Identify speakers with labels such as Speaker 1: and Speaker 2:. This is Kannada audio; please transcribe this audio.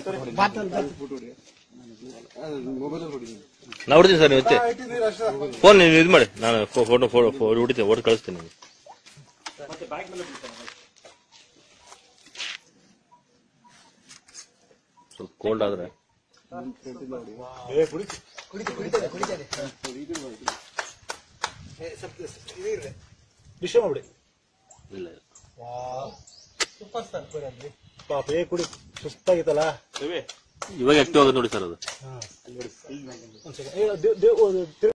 Speaker 1: ನಾ ಹೊಡ್ತೀನಿ ಸರ್ ನೀವು ಎತ್ತಿ ಫೋನ್ ನೀವು ಇದು ಮಾಡಿ ನಾನು ಫೋಟೋ ಫೋಟೋ ಹೊಡಿತೀನಿ ಓಟ್ ಕಳಿಸ್ತೀನಿ ನಿಮ್ಗೆ ಸ್ವಲ್ಪ ಕೋಲ್ಡ್ ಆದ್ರೆ
Speaker 2: ವಿಷಯ ಮಾಡ್ಬಿಡಿ
Speaker 1: ಇಲ್ಲ
Speaker 2: ಪಾಪ ಏ ಕುಡಿ ಸುಸ್ತಾಗಿತ್ತಲ್ಲ
Speaker 1: ಇವಾಗ ಆಕ್ಟಿವ್ ಆಗುತ್ತೆ ನೋಡಿ ಸರ್ ಅದು
Speaker 2: ಒಂದ್ ಸೆಕೆಂಡ್